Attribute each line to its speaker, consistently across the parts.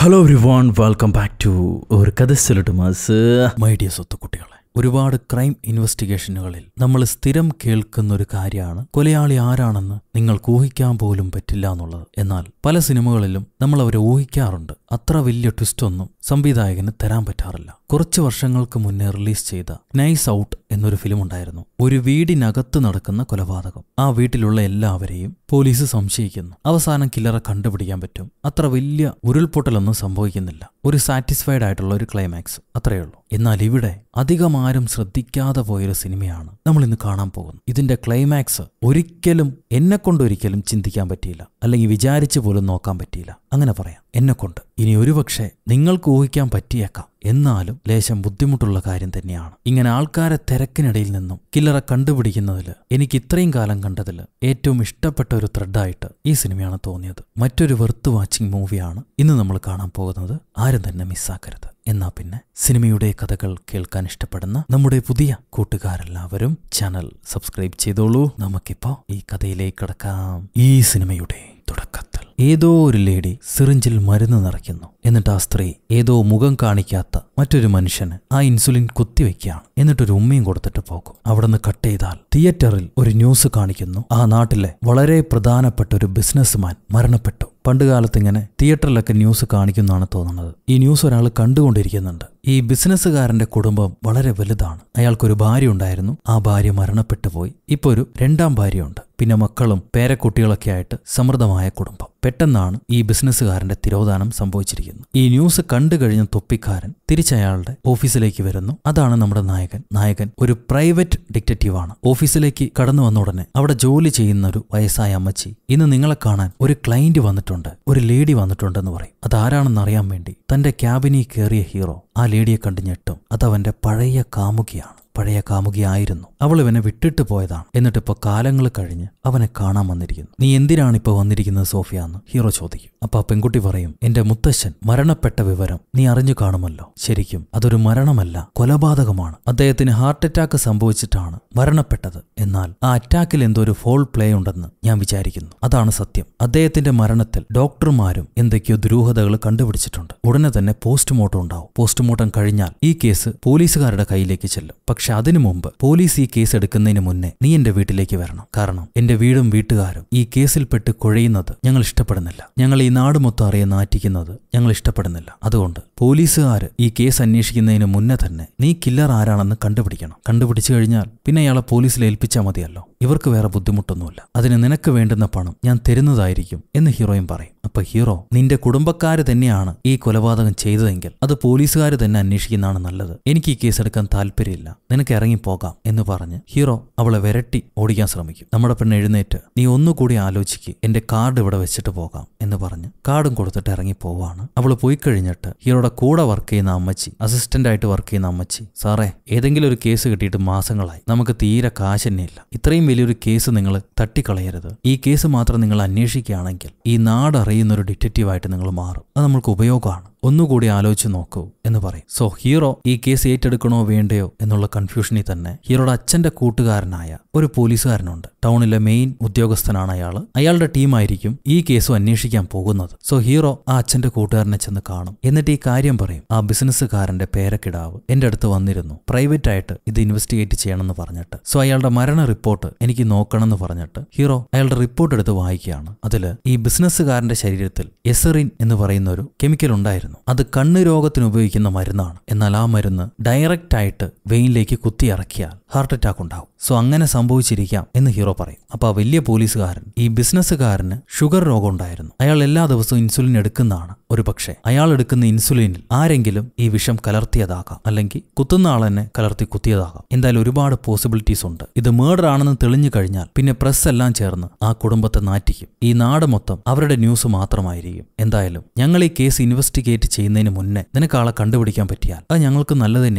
Speaker 1: hello everyone welcome back to ഒരു കഥ mass my ഡിയ സ്വത്തുക്കുട്ടികളെ ഒരുപാട് ക്രൈം ഇൻവെസ്റ്റിഗേഷനുകളിൽ നമ്മൾ സ്ഥിരം കേൾക്കുന്ന ഒരു കാര്യമാണ് കൊലയാളി ആരാണെന്ന് നിങ്ങൾക്ക് ഊഹിക്കാൻ പോലും പറ്റില്ല എന്നുള്ളത് എന്നാൽ പല സിനിമകളിലും നമ്മൾ അവരെ ഊഹിക്കാറുണ്ട് അത്ര വലിയ ട്വിസ്റ്റ് ഒന്നും സംവിധായകന് തരാൻ പറ്റാറില്ല കുറച്ച് വർഷങ്ങൾക്ക് മുന്നേ റിലീസ് ചെയ്ത നൈസ് ഔട്ട് എന്നൊരു ഫിലിം ഉണ്ടായിരുന്നു ഒരു വീടിനകത്ത് നടക്കുന്ന കൊലപാതകം ആ വീട്ടിലുള്ള എല്ലാവരെയും പോലീസ് സംശയിക്കുന്നു അവസാനം കില്ലറെ കണ്ടുപിടിക്കാൻ പറ്റും അത്ര വലിയ ഉരുൾപൊട്ടലൊന്നും സംഭവിക്കുന്നില്ല ഒരു സാറ്റിസ്ഫൈഡ് ആയിട്ടുള്ള ഒരു ക്ലൈമാക്സ് അത്രയേ ഉള്ളൂ എന്നാൽ ഇവിടെ അധികം ആരും ശ്രദ്ധിക്കാതെ പോയൊരു സിനിമയാണ് നമ്മൾ ഇന്ന് കാണാൻ പോകുന്നത് ഇതിന്റെ ക്ലൈമാക്സ് ഒരിക്കലും എന്നെ കൊണ്ട് ഒരിക്കലും ചിന്തിക്കാൻ പറ്റിയില്ല അല്ലെങ്കിൽ വിചാരിച്ചു പോലും നോക്കാൻ പറ്റിയില്ല അങ്ങനെ പറയാം എന്നെ കൊണ്ട് ഇനി ഒരുപക്ഷെ നിങ്ങൾക്ക് ഊഹിക്കാൻ പറ്റിയേക്കാം എന്നാലും ലേശം ബുദ്ധിമുട്ടുള്ള കാര്യം തന്നെയാണ് ഇങ്ങനെ ആൾക്കാരെ തിരക്കിനിടയിൽ നിന്നും കില്ലറെ കണ്ടുപിടിക്കുന്നതിൽ എനിക്ക് ഇത്രയും കാലം കണ്ടതിൽ ഏറ്റവും ഇഷ്ടപ്പെട്ട ഒരു ത്രെഡായിട്ട് ഈ സിനിമയാണ് തോന്നിയത് മറ്റൊരു വെർത്ത് വാച്ചിങ് മൂവിയാണ് ഇന്ന് നമ്മൾ കാണാൻ പോകുന്നത് ആരും തന്നെ മിസ്സാക്കരുത് എന്നാ പിന്നെ സിനിമയുടെ കഥകൾ കേൾക്കാൻ ഇഷ്ടപ്പെടുന്ന നമ്മുടെ പുതിയ കൂട്ടുകാരെല്ലാവരും ചാനൽ സബ്സ്ക്രൈബ് ചെയ്തോളൂ നമുക്കിപ്പോ ഈ കഥയിലേക്ക് കടക്കാം ഈ സിനിമയുടെ തുടക്കത്തിൽ ഏതോ ഒരു ലേഡി സിറിഞ്ചിൽ മരുന്ന് നിറയ്ക്കുന്നു എന്നിട്ട് ആ സ്ത്രീ ഏതോ മുഖം കാണിക്കാത്ത മറ്റൊരു മനുഷ്യന് ആ ഇൻസുലിൻ കുത്തിവെക്കുകയാണ് എന്നിട്ടൊരു ഉമ്മയും കൊടുത്തിട്ട് പോകും അവിടെ നിന്ന് കട്ട് ചെയ്താൽ തിയേറ്ററിൽ ഒരു ന്യൂസ് കാണിക്കുന്നു ആ നാട്ടിലെ വളരെ പ്രധാനപ്പെട്ട ഒരു ബിസിനസ്മാൻ മരണപ്പെട്ടു പണ്ടുകാലത്ത് ഇങ്ങനെ തിയേറ്ററിലൊക്കെ ന്യൂസ് കാണിക്കുന്നതാണ് തോന്നുന്നത് ഈ ന്യൂസ് ഒരാൾ കണ്ടുകൊണ്ടിരിക്കുന്നുണ്ട് ഈ ബിസിനസ്സുകാരന്റെ കുടുംബം വളരെ വലുതാണ് അയാൾക്കൊരു ഭാര്യ ഉണ്ടായിരുന്നു ആ ഭാര്യ മരണപ്പെട്ടു പോയി ഇപ്പൊ ഒരു രണ്ടാം ഭാര്യയുണ്ട് പിന്നെ മക്കളും പേരക്കുട്ടികളൊക്കെ ആയിട്ട് സമൃദ്ധമായ കുടുംബം പെട്ടെന്നാണ് ഈ ബിസിനസ്സുകാരന്റെ തിരോധാനം സംഭവിച്ചിരിക്കുന്നത് ഈ ന്യൂസ് കണ്ടു കഴിഞ്ഞ തൊപ്പിക്കാരൻ തിരിച്ചയാളുടെ ഓഫീസിലേക്ക് വരുന്നു അതാണ് നമ്മുടെ നായകൻ നായകൻ ഒരു പ്രൈവറ്റ് ഡിറ്റക്റ്റീവ് ആണ് ഓഫീസിലേക്ക് കടന്നു വന്ന ഉടനെ അവിടെ ജോലി ചെയ്യുന്ന ഒരു വയസ്സായ അമ്മച്ചി ഇന്ന് നിങ്ങളെ കാണാൻ ഒരു ക്ലയന്റ് വന്നിട്ടുണ്ട് ഒരു ലേഡി വന്നിട്ടുണ്ടെന്ന് പറയും അതാരാണെന്ന് അറിയാൻ വേണ്ടി തന്റെ ക്യാബിനിൽ കയറിയ ഹീറോ ആ ലേഡിയെ കണ്ട് ഞെട്ടും അതവന്റെ പഴയ കാമുകിയാണ് പഴയ കാമുകിയായിരുന്നു അവൾ ഇവനെ വിട്ടിട്ട് പോയതാണ് എന്നിട്ടിപ്പോ കാലങ്ങൾ കഴിഞ്ഞ് അവനെ കാണാൻ വന്നിരിക്കുന്നു നീ എന്തിനാണ് ഇപ്പൊ വന്നിരിക്കുന്നത് സോഫിയ എന്ന് ഹീറോ ചോദിക്കും അപ്പൊ ആ പെൺകുട്ടി പറയും എന്റെ മുത്തശ്ശൻ മരണപ്പെട്ട വിവരം നീ അറിഞ്ഞു കാണുമല്ലോ ശരിക്കും അതൊരു മരണമല്ല കൊലപാതകമാണ് അദ്ദേഹത്തിന് ഹാർട്ട് അറ്റാക്ക് സംഭവിച്ചിട്ടാണ് മരണപ്പെട്ടത് എന്നാൽ ആ അറ്റാക്കിൽ എന്തോ ഒരു ഫോൾ പ്ലേ ഉണ്ടെന്ന് ഞാൻ വിചാരിക്കുന്നു അതാണ് സത്യം അദ്ദേഹത്തിന്റെ മരണത്തിൽ ഡോക്ടർമാരും എന്തൊക്കെയോ ദുരൂഹതകൾ കണ്ടുപിടിച്ചിട്ടുണ്ട് ഉടനെ തന്നെ പോസ്റ്റ്മോർട്ടം ഉണ്ടാവും പോസ്റ്റ്മോർട്ടം കഴിഞ്ഞാൽ ഈ കേസ് പോലീസുകാരുടെ കയ്യിലേക്ക് ചെല്ലും പക്ഷെ അതിനു മുമ്പ് പോലീസ് ഈ കേസ് എടുക്കുന്നതിന് മുന്നേ നീ എന്റെ വീട്ടിലേക്ക് വരണം കാരണം എന്റെ വീടും വീട്ടുകാരും ഈ കേസിൽപ്പെട്ട് കുഴയുന്നത് ഞങ്ങൾ ഇഷ്ടപ്പെടുന്നില്ല ഞങ്ങൾ ഈ നാട് മൊത്തം അറിയാൻ നാറ്റിക്കുന്നത് ഞങ്ങൾ ഇഷ്ടപ്പെടുന്നില്ല അതുകൊണ്ട് പോലീസുകാർ ഈ കേസ് അന്വേഷിക്കുന്നതിന് മുന്നേ തന്നെ നീ കില്ലർ ആരാണെന്ന് കണ്ടുപിടിക്കണം കണ്ടുപിടിച്ചു കഴിഞ്ഞാൽ പിന്നെ അയാളെ പോലീസിൽ ഏൽപ്പിച്ചാൽ മതിയല്ലോ ഇവർക്ക് വേറെ ബുദ്ധിമുട്ടൊന്നുമില്ല അതിന് നിനക്ക് വേണ്ടുന്ന പണം ഞാൻ തരുന്നതായിരിക്കും എന്ന് ഹീറോയും പറയും അപ്പൊ ഹീറോ നിന്റെ കുടുംബക്കാര് തന്നെയാണ് ഈ കൊലപാതകം ചെയ്തതെങ്കിൽ അത് പോലീസുകാർ തന്നെ അന്വേഷിക്കുന്നതാണ് നല്ലത് എനിക്ക് ഈ കേസ് എടുക്കാൻ താല്പര്യമില്ല നിനക്ക് ഇറങ്ങിപ്പോകാം എന്ന് പറഞ്ഞ് ഹീറോ അവളെ വിരട്ടി ഓടിക്കാൻ ശ്രമിക്കും നമ്മുടെ പെണ്ണ് എഴുന്നേറ്റ് നീ ഒന്നുകൂടി ആലോചിക്ക് എന്റെ കാർഡ് ഇവിടെ വെച്ചിട്ട് പോകാം എന്ന് പറഞ്ഞ് കാർഡും കൊടുത്തിട്ട് ഇറങ്ങി പോവാണ് അവൾ പോയി കഴിഞ്ഞിട്ട് ഹീറോയുടെ കൂടെ വർക്ക് ചെയ്യുന്ന അമ്മച്ചി അസിസ്റ്റന്റ് ആയിട്ട് വർക്ക് ചെയ്യുന്ന അമ്മച്ചി സാറേ ഏതെങ്കിലും ഒരു കേസ് കിട്ടിയിട്ട് മാസങ്ങളായി നമുക്ക് തീരെ കാശ് തന്നെയില്ല ഇത്രയും വലിയൊരു കേസ് നിങ്ങൾ തട്ടിക്കളയരുത് ഈ കേസ് മാത്രം നിങ്ങൾ അന്വേഷിക്കുകയാണെങ്കിൽ ഈ നാട് അറിയുന്ന ഒരു ഡിറ്റക്റ്റീവായിട്ട് നിങ്ങൾ മാറും അത് നമ്മൾക്ക് ഉപയോഗമാണ് ഒന്നുകൂടി ആലോചിച്ച് നോക്കൂ എന്ന് പറയും സോ ഹീറോ ഈ കേസ് ഏറ്റെടുക്കണോ വേണ്ടയോ എന്നുള്ള കൺഫ്യൂഷനിൽ തന്നെ ഹീറോയുടെ അച്ഛന്റെ കൂട്ടുകാരനായ ഒരു പോലീസുകാരനുണ്ട് ടൗണിലെ മെയിൻ ഉദ്യോഗസ്ഥനാണ് അയാൾ അയാളുടെ ടീമായിരിക്കും ഈ കേസും അന്വേഷിക്കാൻ പോകുന്നത് സോ ഹീറോ ആ അച്ഛന്റെ കൂട്ടുകാരനെ ചെന്ന് കാണും എന്നിട്ട് ഈ കാര്യം പറയും ആ ബിസിനസ്സുകാരന്റെ പേരക്കിടാവ് എന്റെ അടുത്ത് വന്നിരുന്നു പ്രൈവറ്റ് ആയിട്ട് ഇത് ഇൻവെസ്റ്റിഗേറ്റ് ചെയ്യണമെന്ന് പറഞ്ഞിട്ട് സോ അയാളുടെ മരണ റിപ്പോർട്ട് എനിക്ക് നോക്കണം എന്ന് പറഞ്ഞിട്ട് ഹീറോ അയാളുടെ റിപ്പോർട്ട് എടുത്ത് വായിക്കുകയാണ് അതിൽ ഈ ബിസിനസ്സുകാരന്റെ ശരീരത്തിൽ എസറിൻ എന്ന് പറയുന്ന ഒരു കെമിക്കൽ ഉണ്ടായിരുന്നു അത് കണ്ണ് രോഗത്തിന് ഉപയോഗിക്കുന്ന മരുന്നാണ് എന്നാൽ ആ മരുന്ന് ഡയറക്റ്റ് ആയിട്ട് വെയിനിലേക്ക് കുത്തി ഇറക്കിയാൽ ഹാർട്ട് അറ്റാക്ക് ഉണ്ടാവും സോ അങ്ങനെ സംഭവിച്ചിരിക്കാം എന്ന് ഹീറോ പറയും അപ്പൊ ആ വലിയ പോലീസുകാരൻ ഈ ബിസിനസ്സുകാരന് ഷുഗർ രോഗം ഉണ്ടായിരുന്നു അയാൾ എല്ലാ ദിവസവും ഇൻസുലിൻ എടുക്കുന്നതാണ് ഒരു പക്ഷേ അയാൾ എടുക്കുന്ന ഇൻസുലിനിൽ ആരെങ്കിലും ഈ വിഷം കലർത്തിയതാകാം അല്ലെങ്കിൽ കുത്തുന്ന ആൾ തന്നെ കലർത്തി കുത്തിയതാകാം എന്തായാലും ഒരുപാട് പോസിബിലിറ്റീസ് ഉണ്ട് ഇത് മേഡർ ആണെന്ന് തെളിഞ്ഞു കഴിഞ്ഞാൽ പിന്നെ പ്രസ് എല്ലാം ചേർന്ന് ആ കുടുംബത്തെ നാറ്റിക്കും ഈ നാട് മൊത്തം അവരുടെ ന്യൂസ് മാത്രമായിരിക്കും എന്തായാലും ഞങ്ങൾ ഈ കേസ് ഇൻവെസ്റ്റിഗേറ്റ് ചെയ്യുന്നതിന് മുന്നേ നിനക്ക് ആളെ കണ്ടുപിടിക്കാൻ പറ്റിയാൽ അത് ഞങ്ങൾക്ക് നല്ലത് തന്നെയല്ലേ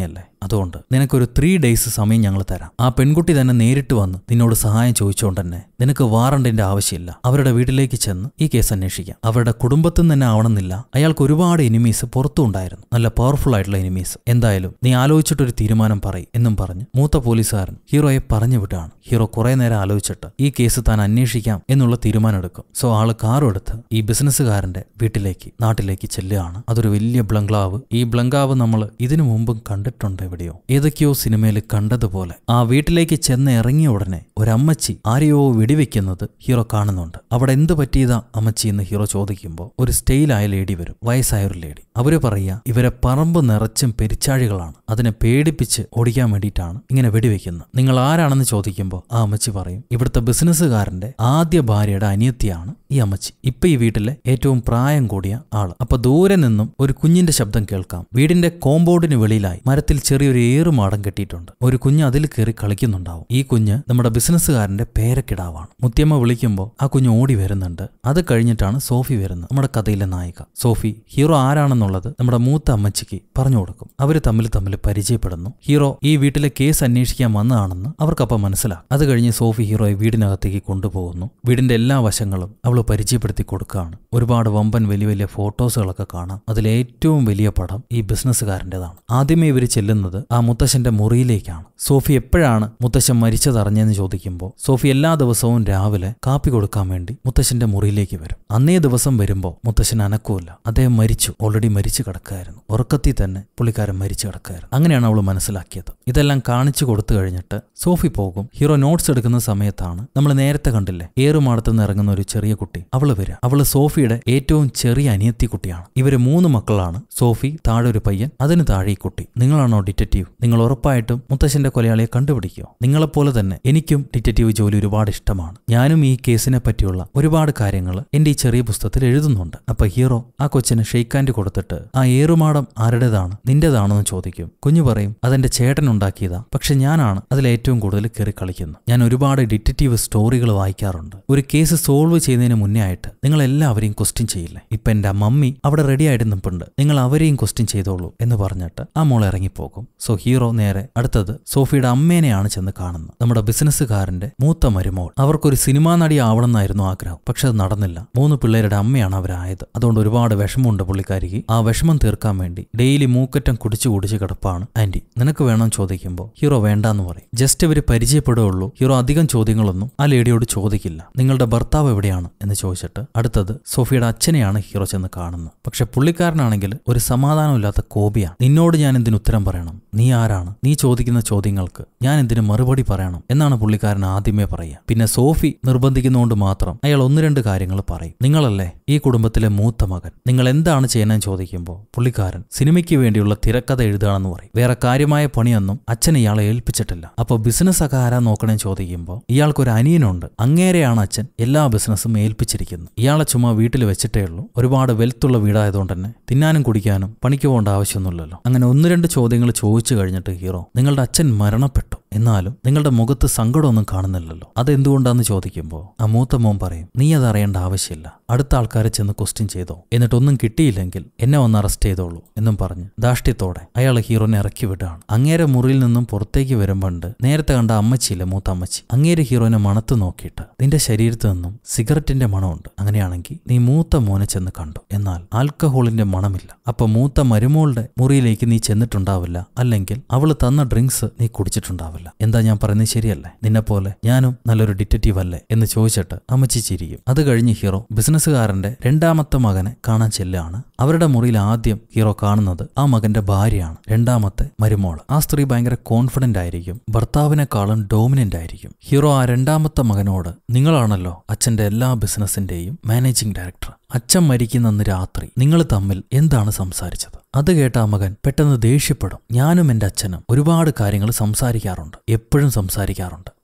Speaker 1: അതുകൊണ്ട് നിനക്കൊരു ത്രീ ഡേയ്സ് സമയം ഞങ്ങൾ തരാം ആ പെൺകുട്ടി തന്നെ നേരിട്ട് വന്ന് നിന്നോട് സഹായം ചോദിച്ചുകൊണ്ട് തന്നെ നിനക്ക് വാറണ്ടിന്റെ ആവശ്യമില്ല അവരുടെ വീട്ടിലേക്ക് ചെന്ന് ഈ കേസ് അന്വേഷിക്കാം അവരുടെ കുടുംബത്തിൽ നിന്ന് തന്നെ ആവണമെന്നില്ല അയാൾക്ക് ഒരുപാട് എനിമീസ് പുറത്തും ഉണ്ടായിരുന്നു നല്ല പവർഫുൾ ആയിട്ടുള്ള എനിമീസ് എന്തായാലും നീ ആലോചിച്ചിട്ടൊരു തീരുമാനം പറയും എന്നും പറഞ്ഞ് മൂത്ത പോലീസുകാരൻ ഹീറോയെ പറഞ്ഞു വിട്ടാണ് ഹീറോ കുറെ നേരം ആലോചിച്ചിട്ട് ഈ കേസ് താൻ അന്വേഷിക്കാം എന്നുള്ള തീരുമാനം എടുക്കും സോ ആള് കാറും എടുത്ത് ഈ ബിസിനസ്സുകാരന്റെ വീട്ടിലേക്ക് നാട്ടിലേക്ക് ചെല്ലുകയാണ് അതൊരു വലിയ ബ്ലംഗ്ലാവ് ഈ ബ്ലംഗ്ലാവ് നമ്മൾ ഇതിനു മുമ്പും കണ്ടിട്ടുണ്ട് എവിടെയോ ഏതൊക്കെയോ സിനിമയിൽ കണ്ടതുപോലെ ആ വീട്ടിലേക്ക് ചെന്ന് ഇറങ്ങിയ ഉടനെ ഒരമ്മച്ചി ആരെയോ വെടിവെക്കുന്നത് ഹീറോ കാണുന്നുണ്ട് അവിടെ എന്ത് പറ്റിയതാ അമ്മച്ചി എന്ന് ഹീറോ ചോദിക്കുമ്പോൾ ഒരു സ്റ്റൈലായ ലേഡി വരും വയസ്സായ ഒരു ലേഡി അവര് പറയാ ഇവരെ പറമ്പ് നിറച്ചും പെരിച്ചാഴികളാണ് അതിനെ പേടിപ്പിച്ച് ഓടിക്കാൻ വേണ്ടിയിട്ടാണ് ഇങ്ങനെ വെടിവെക്കുന്നത് നിങ്ങൾ ആരാണെന്ന് ചോദിക്കുമ്പോൾ ആ അമ്മച്ചി പറയും ഇവിടുത്തെ ബിസിനസ്സുകാരന്റെ ആദ്യ ഭാര്യയുടെ അനിയത്തിയാണ് ഈ അമ്മച്ചി ഇപ്പൊ ഈ വീട്ടിലെ ഏറ്റവും പ്രായം കൂടിയ ആള് അപ്പൊ ദൂരെ നിന്നും ഒരു കുഞ്ഞിന്റെ ശബ്ദം കേൾക്കാം വീടിന്റെ കോമ്പൗണ്ടിന് വെളിയിലായി മരത്തിൽ ചെറിയൊരു ഏറുമാടം കെട്ടിയിട്ടുണ്ട് ഒരു കുഞ്ഞ് അതിൽ കയറി കളിക്കുന്നുണ്ടാവും ഈ കുഞ്ഞ് നമ്മുടെ ബിസിനസ്സുകാരന്റെ പേരക്കിടാവാണ് മുത്തിയമ്മ വിളിക്കുമ്പോൾ ആ കുഞ്ഞ് ഓടി വരുന്നുണ്ട് അത് കഴിഞ്ഞിട്ടാണ് സോഫി വരുന്നത് നമ്മുടെ കഥയിലെ നായിക സോഫി ഹീറോ ആരാണെന്നുള്ളത് നമ്മുടെ മൂത്ത അമ്മച്ചിക്ക് പറഞ്ഞു കൊടുക്കും അവര് തമ്മിൽ തമ്മിൽ പരിചയപ്പെടുന്നു ഹീറോ ഈ വീട്ടിലെ കേസ് അന്വേഷിക്കാൻ വന്നതാണെന്ന് അവർക്കപ്പം മനസ്സിലാക്കും അത് കഴിഞ്ഞ് സോഫി ഹീറോയെ വീടിനകത്തേക്ക് കൊണ്ടുപോകുന്നു വീടിന്റെ എല്ലാ വശങ്ങളും അവൾ പരിചയപ്പെടുത്തി കൊടുക്കുകയാണ് ഒരുപാട് വമ്പൻ വലിയ വലിയ ഫോട്ടോസുകളൊക്കെ കാണാം അതിൽ ഏറ്റവും വലിയ പടം ഈ ബിസിനസ്സുകാരൻ്റെതാണ് ആദ്യമേ ഇവർ ചെല്ലുന്നത് ആ മുത്തശ്ശന്റെ മുറിയിലേക്കാണ് സോഫി എപ്പോഴാണ് മുത്തശ്ശൻ മരിച്ചതറിഞ്ഞെന്ന് ചോദിക്കുമ്പോൾ സോഫി എല്ലാ ദിവസവും രാവിലെ കാപ്പി കൊടുക്കാൻ വേണ്ടി മുത്തശ്ശന്റെ മുറിയിലേക്ക് വരും അന്നേ ദിവസം വരുമ്പോൾ മുത്തശ്ശൻ അനക്കൂല അദ്ദേഹം മരിച്ചു ഓൾറെഡി മരിച്ചു കിടക്കായിരുന്നു ഉറക്കത്തിൽ തന്നെ പുള്ളിക്കാരൻ മരിച്ചു കിടക്കായിരുന്നു അങ്ങനെയാണ് അവൾ മനസ്സിലാക്കിയത് ഇതെല്ലാം കാണിച്ചു കൊടുത്തു കഴിഞ്ഞിട്ട് സോഫി പോകും ഹീറോ നോട്ട്സ് എടുക്കുന്ന സമയത്താണ് നമ്മൾ നേരത്തെ കണ്ടില്ലേ ഏറുമാടത്ത് നിന്ന് ഇറങ്ങുന്ന ഒരു ചെറിയ കുട്ടി അവള് വരിക അവള് സോഫിയുടെ ഏറ്റവും ചെറിയ അനിയത്തി കുട്ടിയാണ് ഇവര് മൂന്ന് മക്കളാണ് സോഫി താഴെ ഒരു പയ്യൻ അതിന് താഴെ ഈ കുട്ടി നിങ്ങളാണോ ഡിറ്റക്റ്റീവ് നിങ്ങൾ ഉറപ്പായിട്ടും മുത്തശ്ശന്റെ കൊലയാളിയെ കണ്ടുപിടിക്കുമോ നിങ്ങളെപ്പോലെ തന്നെ എനിക്കും ഡിറ്റക്റ്റീവ് ജോലി ഒരുപാട് ഇഷ്ടമാണ് ഞാനും ഈ കേസിനെ പറ്റിയുള്ള ഒരുപാട് കാര്യങ്ങൾ എന്റെ ഈ ചെറിയ പുസ്തകത്തിൽ എഴുതുന്നുണ്ട് അപ്പൊ ഹീറോ ആ കൊച്ചിന് ഷെയ്ക്കാൻഡ് കൊടുത്തിട്ട് ആ ഏറുമാടം ആരുടേതാണ് നിന്റേതാണോ എന്ന് ചോദിക്കും കുഞ്ഞു പറയും അതെന്റെ ചേട്ടൻ ഉണ്ടാക്കിയതാ പക്ഷെ ഞാനാണ് അതിൽ ഏറ്റവും കൂടുതൽ കയറി കളിക്കുന്നത് ഞാൻ ഒരുപാട് ഡിറ്റക്റ്റീവ് സ്റ്റോറികൾ വായിക്കാറുണ്ട് ഒരു കേസ് സോൾവ് ചെയ്യുന്നതിന് മുന്നേ ആയിട്ട് നിങ്ങൾ എല്ലാവരെയും ക്വസ്റ്റ്യൻ ചെയ്യില്ലേ ഇപ്പൊ എന്റെ മമ്മി അവിടെ റെഡി ആയിട്ട് നിൽപ്പുണ്ട് നിങ്ങൾ അവരെയും ക്വസ്റ്റ്യൻ ചെയ്തോളൂ എന്ന് പറഞ്ഞിട്ട് ആ മോൾ ഇറങ്ങിപ്പോകും സോ ഹീറോ നേരെ അടുത്തത് സോഫിയുടെ അമ്മേനെയാണ് ചെന്ന് കാണുന്നത് നമ്മുടെ ബിസിനസ്സുകാരന്റെ മൂത്ത മരുമോൾ അവർക്കൊരു സിനിമാ നടി ആവണമെന്നായിരുന്നു ആഗ്രഹം പക്ഷെ അത് നടന്നില്ല മൂന്ന് പിള്ളേരുടെ അമ്മയാണ് അവരായത് അതുകൊണ്ട് ഒരുപാട് വിഷമമുണ്ട് പുള്ളിക്കാരിക്ക് ആ വിഷമം തീർക്കാൻ വേണ്ടി ഡെയിലി മൂക്കറ്റം കുടിച്ചു കുടിച്ച് കിടപ്പാണ് ആന്റി നിനക്ക് വേണം ചോദിക്കുമ്പോൾ ഹീറോ വേണ്ടാന്ന് പറയും ജസ്റ്റ് ഇവര് പരിചയപ്പെടുകയുള്ളൂ ഹീറോ അധികം ചോദ്യങ്ങളൊന്നും ആ ലേഡിയോട് ചോദിക്കില്ല നിങ്ങളുടെ ഭർത്താവ് എവിടെയാണ് എന്ന് ചോദിച്ചിട്ട് അടുത്തത് സോഫിയുടെ അച്ഛനെയാണ് ഹീറോ ചെന്ന് കാണുന്നത് പക്ഷെ പുള്ളിക്കാരനാണെങ്കിൽ ഒരു സമാധാനമില്ലാത്ത കോപിയാണ് നിന്നോട് ഞാൻ എന്തിനു ഉത്തരം പറയണം നീ ആരാണ് നീ ചോദിക്കുന്ന ചോദ്യങ്ങൾക്ക് ഞാൻ എന്തിനു മറുപടി പറയണം എന്നാണ് പുള്ളിക്കാരൻ ആദ്യമേ പറയുക പിന്നെ സോഫി നിർബന്ധിക്കുന്നതുകൊണ്ട് മാത്രം അയാൾ ഒന്ന് രണ്ട് കാര്യങ്ങൾ പറയും നിങ്ങളല്ലേ ഈ കുടുംബത്തിലെ മൂത്ത മകൻ നിങ്ങൾ എന്താണ് ചെയ്യുന്നതെന്ന് ചോദിക്കുമ്പോൾ പുള്ളിക്കാരൻ സിനിമയ്ക്ക് വേണ്ടിയുള്ള തിരക്കഥ എഴുതുകയാണെന്ന് പറയും വേറെ കാര്യമായ പണിയൊന്നും അച്ഛൻ ഇയാളെ ഏൽപ്പിച്ചിട്ടില്ല അപ്പോൾ ബിസിനസ് ഒക്കെ ആരാ നോക്കണേ ചോദിക്കുമ്പോൾ ഇയാൾക്കൊരു അനിയനുണ്ട് അങ്ങേരെയാണ് അച്ഛൻ എല്ലാ ബിസിനസ്സും ഏൽപ്പിച്ചിരിക്കുന്നത് ഇയാളെ ചുമ്മാ വീട്ടിൽ വെച്ചിട്ടേ ഉള്ളൂ ഒരുപാട് വെൽത്തുള്ള വീടായതുകൊണ്ട് തന്നെ തിന്നാനും കുടിക്കാനും പണിക്ക് പോകേണ്ട ആവശ്യമൊന്നുമില്ലല്ലോ അങ്ങനെ ഒന്ന് രണ്ട് ചോദ്യങ്ങൾ ചോദിച്ചു കഴിഞ്ഞിട്ട് ഹീറോ നിങ്ങളുടെ അച്ഛൻ മരണപ്പെട്ടു എന്നാലും നിങ്ങളുടെ മുഖത്ത് സങ്കടമൊന്നും കാണുന്നില്ലല്ലോ അതെന്തുകൊണ്ടാന്ന് ചോദിക്കുമ്പോൾ ആ മൂത്ത മോൻ പറയും നീ അത് അറിയേണ്ട ആവശ്യമില്ല അടുത്ത ആൾക്കാരെ ചെന്ന് ക്വസ്റ്റ്യൻ ചെയ്തോ എന്നിട്ടൊന്നും കിട്ടിയില്ലെങ്കിൽ എന്നെ ഒന്ന് അറസ്റ്റ് ചെയ്തോളൂ എന്നും പറഞ്ഞ് ധാഷ്ട്യത്തോടെ അയാൾ ഹീറോനെ ഇറക്കി വിടുകയാണ് അങ്ങേരെ മുറിയിൽ നിന്നും പുറത്തേക്ക് വരുമ്പോണ്ട് നേരത്തെ കണ്ട അമ്മച്ചിയില്ല മൂത്ത അമ്മച്ചി അങ്ങേര് ഹീറോനെ മണത്ത് നോക്കിയിട്ട് നിന്റെ ശരീരത്ത് നിന്നും സിഗരറ്റിന്റെ മണമുണ്ട് അങ്ങനെയാണെങ്കിൽ നീ മൂത്ത മോനെ ചെന്ന് കണ്ടു എന്നാൽ ആൽക്കഹോളിന്റെ മണമില്ല അപ്പൊ മൂത്ത മരുമോളുടെ മുറിയിലേക്ക് നീ ചെന്നിട്ടുണ്ടാവില്ല അല്ലെങ്കിൽ അവള് തന്ന ഡ്രിങ്ക്സ് നീ കുടിച്ചിട്ടുണ്ടാവില്ല എന്താ ഞാൻ പറയുന്നത് ശരിയല്ലേ നിന്നെപ്പോലെ ഞാനും നല്ലൊരു ഡിറ്റക്റ്റീവ് അല്ലേ എന്ന് ചോദിച്ചിട്ട് അമ്മച്ചി ചിരിക്കും അത് കഴിഞ്ഞ് ഹീറോ ബിസിനസ്സുകാരന്റെ രണ്ടാമത്തെ മകനെ കാണാൻ ചെല്ലാണ് അവരുടെ മുറിയിൽ ആദ്യം ഹീറോ കാണുന്നത് ആ മകന്റെ ഭാര്യയാണ് രണ്ടാമത്തെ മരുമോള് ആ സ്ത്രീ ഭയങ്കര കോൺഫിഡന്റ് ആയിരിക്കും ഭർത്താവിനെക്കാളും ഡോമിനന്റ് ആയിരിക്കും ഹീറോ ആ രണ്ടാമത്തെ മകനോട് നിങ്ങളാണല്ലോ അച്ഛന്റെ എല്ലാ ബിസിനസിന്റെയും മാനേജിംഗ് ഡയറക്ടർ അച്ഛൻ മരിക്കുന്ന അന്ന് രാത്രി നിങ്ങൾ തമ്മിൽ എന്താണ് സംസാരിച്ചത് അത് കേട്ട ആ മകൻ പെട്ടെന്ന് ദേഷ്യപ്പെടും ഞാനും എൻ്റെ അച്ഛനും ഒരുപാട് കാര്യങ്ങൾ സംസാരിക്കാറുണ്ട് എപ്പോഴും സംസാരിക്കാറുണ്ട്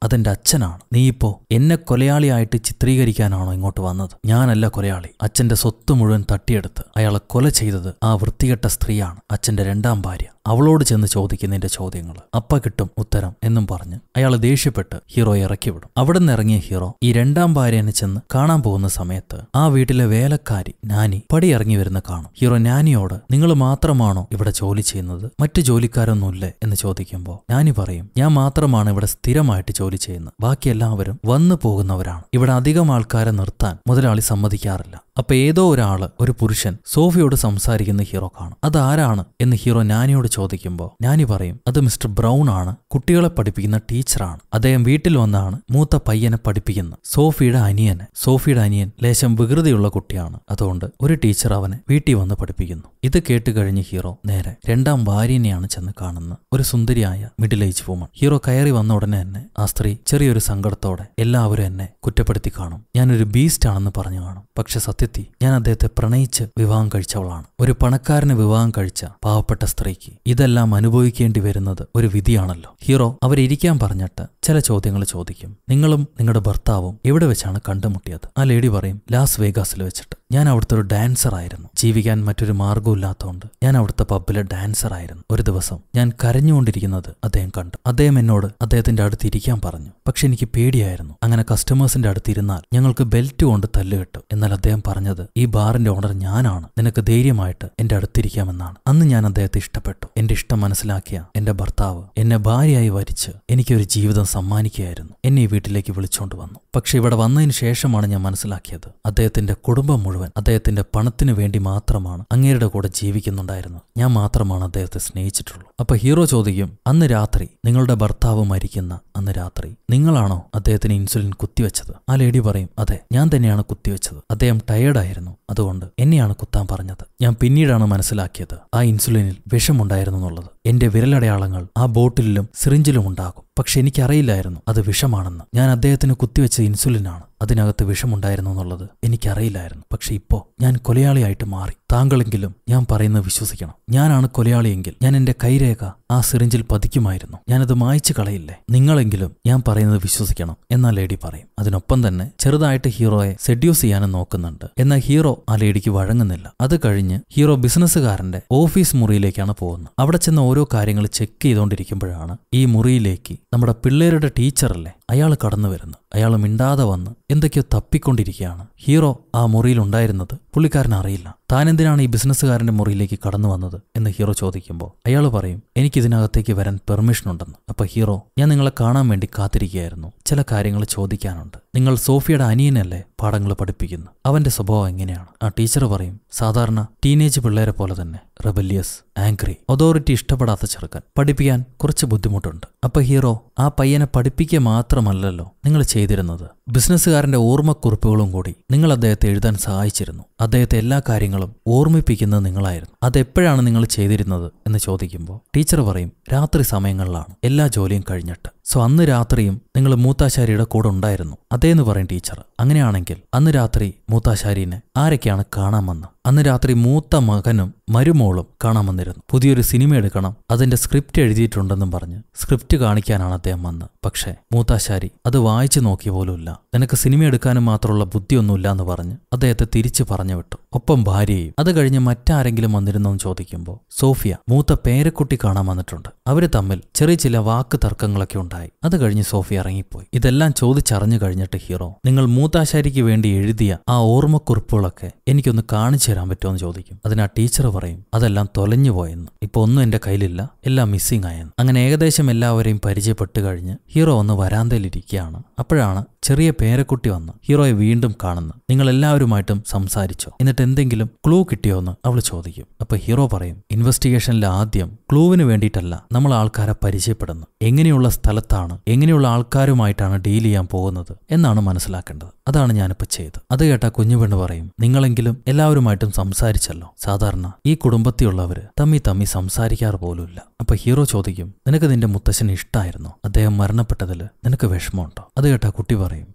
Speaker 1: അതെന്റെ അച്ഛനാണ് നീ ഇപ്പോ എന്നെ കൊലയാളിയായിട്ട് ചിത്രീകരിക്കാനാണോ ഇങ്ങോട്ട് വന്നത് ഞാനല്ല കൊലയാളി അച്ഛന്റെ സ്വത്ത് മുഴുവൻ തട്ടിയെടുത്ത് അയാളെ കൊല ചെയ്തത് ആ വൃത്തികെട്ട സ്ത്രീയാണ് അച്ഛന്റെ രണ്ടാം ഭാര്യ അവളോട് ചെന്ന് ചോദിക്കുന്നതിന്റെ ചോദ്യങ്ങൾ അപ്പ കിട്ടും ഉത്തരം എന്നും പറഞ്ഞ് അയാൾ ദേഷ്യപ്പെട്ട് ഹീറോയെ ഇറക്കിവിടും അവിടെ നിന്ന് ഇറങ്ങിയ ഹീറോ ഈ രണ്ടാം ഭാര്യനെ ചെന്ന് കാണാൻ പോകുന്ന സമയത്ത് ആ വീട്ടിലെ വേലക്കാരി നാനി പടി ഇറങ്ങി വരുന്ന കാണും ഹീറോ നാനിയോട് നിങ്ങൾ മാത്രമാണോ ഇവിടെ ജോലി ചെയ്യുന്നത് മറ്റു ജോലിക്കാരൊന്നുമില്ലേ എന്ന് ചോദിക്കുമ്പോൾ നാനി പറയും ഞാൻ മാത്രമാണ് ഇവിടെ സ്ഥിരമായിട്ട് ജോലി ചെയ്യുന്നത് ബാക്കി എല്ലാവരും വന്നു പോകുന്നവരാണ് ഇവിടെ അധികം ആൾക്കാരെ നിർത്താൻ മുതലാളി സമ്മതിക്കാറില്ല അപ്പൊ ഏതോ ഒരാള് ഒരു പുരുഷൻ സോഫിയോട് സംസാരിക്കുന്ന ഹീറോ കാണും അതാരാണ് എന്ന് ഹീറോ നാനിയോട് ചോദിക്കുമ്പോൾ നാനി പറയും അത് മിസ്റ്റർ ബ്രൗൺ ആണ് കുട്ടികളെ പഠിപ്പിക്കുന്ന ടീച്ചറാണ് അദ്ദേഹം വീട്ടിൽ വന്നാണ് മൂത്ത പയ്യനെ പഠിപ്പിക്കുന്നത് സോഫിയുടെ അനിയനെ സോഫിയുടെ അനിയൻ ലേശം വികൃതിയുള്ള കുട്ടിയാണ് അതുകൊണ്ട് ഒരു ടീച്ചർ അവനെ വീട്ടിൽ വന്ന് പഠിപ്പിക്കുന്നു ഇത് കേട്ട് കഴിഞ്ഞ് ഹീറോ നേരെ രണ്ടാം ഭാര്യനെയാണ് ചെന്ന് കാണുന്ന ഒരു സുന്ദരിയായ മിഡിൽ ഏജ് വുമൺ ഹീറോ കയറി വന്ന ഉടനെ തന്നെ ആ സ്ത്രീ ചെറിയൊരു സങ്കടത്തോടെ എല്ലാവരും എന്നെ കുറ്റപ്പെടുത്തി കാണും ഞാനൊരു ബീസ്റ്റ് ആണെന്ന് പറഞ്ഞു കാണും പക്ഷെ സത്യത്തിൽ ഞാൻ അദ്ദേഹത്തെ പ്രണയിച്ച് വിവാഹം കഴിച്ചവളാണ് ഒരു പണക്കാരന് വിവാഹം കഴിച്ച പാവപ്പെട്ട സ്ത്രീക്ക് ഇതെല്ലാം അനുഭവിക്കേണ്ടി വരുന്നത് ഒരു വിധിയാണല്ലോ ഹീറോ അവരിയ്ക്കാൻ പറഞ്ഞിട്ട് ചില ചോദ്യങ്ങൾ ചോദിക്കും നിങ്ങളും നിങ്ങളുടെ ഭർത്താവും എവിടെ വെച്ചാണ് കണ്ടുമുട്ടിയത് ആ ലേഡി പറയും ലാസ് വേഗാസിൽ വെച്ചിട്ട് ഞാൻ അവിടുത്തെ ഒരു ഡാൻസർ ആയിരുന്നു ജീവിക്കാൻ മറ്റൊരു മാർഗമില്ലാത്തതുകൊണ്ട് ഞാൻ അവിടുത്തെ പബ്ബിലെ ഡാൻസർ ആയിരുന്നു ഒരു ദിവസം ഞാൻ കരഞ്ഞുകൊണ്ടിരിക്കുന്നത് അദ്ദേഹം കണ്ടു അദ്ദേഹം എന്നോട് അദ്ദേഹത്തിന്റെ അടുത്ത് ഇരിക്കാൻ പറഞ്ഞു പക്ഷെ എനിക്ക് പേടിയായിരുന്നു അങ്ങനെ കസ്റ്റമേഴ്സിന്റെ അടുത്ത് ഇരുന്നാൽ ഞങ്ങൾക്ക് ബെൽറ്റ് കൊണ്ട് തല്ല് കിട്ടും എന്നാൽ അദ്ദേഹം പറഞ്ഞത് ഈ ബാറിന്റെ ഓണർ ഞാനാണ് നിനക്ക് ധൈര്യമായിട്ട് എന്റെ അടുത്തിരിക്കാമെന്നാണ് അന്ന് ഞാൻ അദ്ദേഹത്തെ ഇഷ്ടപ്പെട്ടു എന്റെ ഇഷ്ടം മനസ്സിലാക്കിയ എന്റെ ഭർത്താവ് എന്നെ ഭാര്യയായി വരിച്ച് എനിക്കൊരു ജീവിതം സമ്മാനിക്കുകയായിരുന്നു എന്നെ ഈ വീട്ടിലേക്ക് വിളിച്ചോണ്ട് വന്നു പക്ഷെ ഇവിടെ വന്നതിന് ശേഷമാണ് ഞാൻ മനസ്സിലാക്കിയത് അദ്ദേഹത്തിന്റെ കുടുംബം മുഴുവൻ അദ്ദേഹത്തിന്റെ പണത്തിനു വേണ്ടി മാത്രമാണ് അങ്ങേരുടെ കൂടെ ജീവിക്കുന്നുണ്ടായിരുന്നത് ഞാൻ മാത്രമാണ് അദ്ദേഹത്തെ സ്നേഹിച്ചിട്ടുള്ളൂ അപ്പൊ ഹീറോ ചോദിക്കും അന്ന് രാത്രി നിങ്ങളുടെ ഭർത്താവ് മരിക്കുന്ന അന്ന് രാത്രി നിങ്ങളാണോ അദ്ദേഹത്തിന് ഇൻസുലിൻ കുത്തിവെച്ചത് ആ ലേഡി പറയും അതെ ഞാൻ തന്നെയാണ് കുത്തിവെച്ചത് അദ്ദേഹം ടയേർഡായിരുന്നു അതുകൊണ്ട് എന്നെയാണ് കുത്താൻ പറഞ്ഞത് ഞാൻ പിന്നീടാണ് മനസ്സിലാക്കിയത് ആ ഇൻസുലിനിൽ വിഷമുണ്ടായിരുന്നു എന്നുള്ളത് എന്റെ വിരലടയാളങ്ങൾ ആ ബോട്ടിലും സിറിഞ്ചിലും ഉണ്ടാകും പക്ഷെ എനിക്കറിയില്ലായിരുന്നു അത് വിഷമാണെന്ന് ഞാൻ അദ്ദേഹത്തിന് കുത്തിവെച്ച ഇൻസുലിനാണ് അതിനകത്ത് വിഷമുണ്ടായിരുന്നു എന്നുള്ളത് എനിക്കറിയില്ലായിരുന്നു പക്ഷെ ഇപ്പോ ഞാൻ കൊലയാളിയായിട്ട് മാറി താങ്കളെങ്കിലും ഞാൻ പറയുന്നത് വിശ്വസിക്കണം ഞാനാണ് കൊലയാളിയെങ്കിൽ ഞാൻ എന്റെ കൈരേഖ ആ സിറിഞ്ചിൽ പതിക്കുമായിരുന്നു ഞാനത് മായ്ച്ചു കളയില്ലേ നിങ്ങളെങ്കിലും ഞാൻ പറയുന്നത് വിശ്വസിക്കണം എന്നാ ലേഡി പറയും അതിനൊപ്പം തന്നെ ചെറുതായിട്ട് ഹീറോയെ സെഡ്യൂസ് ചെയ്യാനും നോക്കുന്നുണ്ട് എന്നാൽ ഹീറോ ആ ലേഡിക്ക് വഴങ്ങുന്നില്ല അത് കഴിഞ്ഞ് ഹീറോ ബിസിനസ്സുകാരന്റെ ഓഫീസ് മുറിയിലേക്കാണ് പോകുന്നത് അവിടെ ചെന്ന് ഓരോ കാര്യങ്ങൾ ചെക്ക് ചെയ്തുകൊണ്ടിരിക്കുമ്പോഴാണ് ഈ മുറിയിലേക്ക് നമ്മുടെ പിള്ളേരുടെ ടീച്ചറല്ലേ അയാൾ കടന്നു വരുന്നു അയാൾ മിണ്ടാതെ വന്ന് എന്തൊക്കെയോ തപ്പിക്കൊണ്ടിരിക്കുകയാണ് ഹീറോ ആ മുറിയിൽ ഉണ്ടായിരുന്നത് പുള്ളിക്കാരൻ അറിയില്ല താൻ എന്തിനാണ് ഈ ബിസിനസ്സുകാരന്റെ മുറിയിലേക്ക് കടന്നു വന്നത് എന്ന് ഹീറോ ചോദിക്കുമ്പോൾ അയാൾ പറയും എനിക്ക് ഇതിനകത്തേക്ക് വരാൻ പെർമിഷൻ ഉണ്ടെന്ന് അപ്പൊ ഹീറോ ഞാൻ നിങ്ങളെ കാണാൻ വേണ്ടി കാത്തിരിക്കുകയായിരുന്നു ചില കാര്യങ്ങൾ ചോദിക്കാനുണ്ട് നിങ്ങൾ സോഫിയുടെ അനിയനല്ലേ പാഠങ്ങൾ പഠിപ്പിക്കുന്നു അവന്റെ സ്വഭാവം എങ്ങനെയാണ് ആ ടീച്ചർ പറയും സാധാരണ ടീനേജ് പിള്ളേരെ പോലെ തന്നെ റെബല്യസ് ആംഗ്രി അതോറിറ്റി ഇഷ്ടപ്പെടാത്ത ചെറുക്കൻ പഠിപ്പിക്കാൻ കുറച്ച് ബുദ്ധിമുട്ടുണ്ട് അപ്പൊ ഹീറോ ആ പയ്യനെ പഠിപ്പിക്കുക മാത്രമല്ലല്ലോ നിങ്ങൾ ചെയ്തിരുന്നത് ബിസിനസ്സുകാരന്റെ ഓർമ്മക്കുറിപ്പുകളും കൂടി നിങ്ങൾ അദ്ദേഹത്തെ എഴുതാൻ സഹായിച്ചിരുന്നു അദ്ദേഹത്തെ എല്ലാ കാര്യങ്ങളും ഓർമ്മിപ്പിക്കുന്നത് നിങ്ങളായിരുന്നു അതെപ്പോഴാണ് നിങ്ങൾ ചെയ്തിരുന്നത് എന്ന് ചോദിക്കുമ്പോൾ ടീച്ചർ പറയും രാത്രി സമയങ്ങളിലാണ് എല്ലാ ജോലിയും കഴിഞ്ഞിട്ട് സോ അന്ന് രാത്രിയും നിങ്ങൾ മൂത്താശാരിയുടെ കൂടെ ഉണ്ടായിരുന്നു അതേന്ന് പറയും ടീച്ചർ അങ്ങനെയാണെങ്കിൽ അന്ന് രാത്രി മൂത്താശാരിനെ ആരൊക്കെയാണ് കാണാൻ വന്ന് അന്ന് രാത്രി മൂത്ത മകനും മരുമോളും കാണാൻ വന്നിരുന്നു പുതിയൊരു സിനിമ എടുക്കണം അതിന്റെ സ്ക്രിപ്റ്റ് എഴുതിയിട്ടുണ്ടെന്നും പറഞ്ഞ് സ്ക്രിപ്റ്റ് കാണിക്കാനാണ് അദ്ദേഹം വന്ന് പക്ഷേ മൂത്താശാരി അത് വായിച്ചു നോക്കിയ പോലുമില്ല നിനക്ക് സിനിമ എടുക്കാനും മാത്രമുള്ള ബുദ്ധിയൊന്നുമില്ല എന്ന് പറഞ്ഞ് അദ്ദേഹത്തെ തിരിച്ചു പറഞ്ഞു വിട്ടു ഒപ്പം ഭാര്യയും അത് കഴിഞ്ഞ് മറ്റാരെങ്കിലും വന്നിരുന്നോന്ന് ചോദിക്കുമ്പോൾ സോഫിയ മൂത്ത പേരക്കുട്ടി കാണാൻ വന്നിട്ടുണ്ട് അവര് തമ്മിൽ ചെറിയ ചില വാക്ക് തർക്കങ്ങളൊക്കെ ഉണ്ടായി അത് കഴിഞ്ഞ് സോഫിയ ഇറങ്ങിപ്പോയി ഇതെല്ലാം ചോദിച്ചറിഞ്ഞു കഴിഞ്ഞിട്ട് ഹീറോ നിങ്ങൾ മൂത്താശാരിക്ക് വേണ്ടി എഴുതിയ ആ ഓർമ്മക്കുറിപ്പുകളൊക്കെ എനിക്കൊന്ന് കാണിച്ചു തരാൻ പറ്റുമോ എന്ന് ചോദിക്കും അതിന് ആ ടീച്ചർ പറയും അതെല്ലാം തൊലഞ്ഞു പോയെന്ന് ഇപ്പൊ ഒന്നും എന്റെ കയ്യിലില്ല എല്ലാം മിസ്സിംഗ് ആയെന്ന് അങ്ങനെ ഏകദേശം എല്ലാവരെയും പരിചയപ്പെട്ട് കഴിഞ്ഞ് ഹീറോ ഒന്ന് വരാന്തയിലിരിക്കുകയാണ് അപ്പോഴാണ് ചെറിയ പേരക്കുട്ടി വന്ന് ഹീറോയെ വീണ്ടും കാണുന്നു നിങ്ങൾ എല്ലാവരുമായിട്ടും സംസാരിച്ചോ എന്നിട്ട് എന്തെങ്കിലും ക്ലൂ കിട്ടിയോ എന്ന് അവൾ ചോദിക്കും അപ്പൊ ഹീറോ പറയും ഇൻവെസ്റ്റിഗേഷനിൽ ആദ്യം ക്ലൂവിന് വേണ്ടിയിട്ടല്ല നമ്മൾ ആൾക്കാരെ പരിചയപ്പെടുന്നു എങ്ങനെയുള്ള സ്ഥലത്താണ് എങ്ങനെയുള്ള ആൾക്കാരുമായിട്ടാണ് ഡീൽ ചെയ്യാൻ പോകുന്നത് എന്നാണ് മനസ്സിലാക്കേണ്ടത് അതാണ് ഞാനിപ്പോ ചെയ്തത് അത് കേട്ട കുഞ്ഞുപെണ്ണ് പറയും നിങ്ങളെങ്കിലും എല്ലാവരുമായിട്ടും സംസാരിച്ചല്ലോ സാധാരണ ഈ കുടുംബത്തിലുള്ളവര് തമ്മി തമ്മി സംസാരിക്കാറ് പോലുമില്ല അപ്പൊ ഹീറോ ചോദിക്കും നിനക്ക് നിന്റെ മുത്തശ്ശന് ഇഷ്ടായിരുന്നോ അദ്ദേഹം മരണപ്പെട്ടതിൽ നിനക്ക് വിഷമമുണ്ടോ അത് കേട്ട കുട്ടി പറയും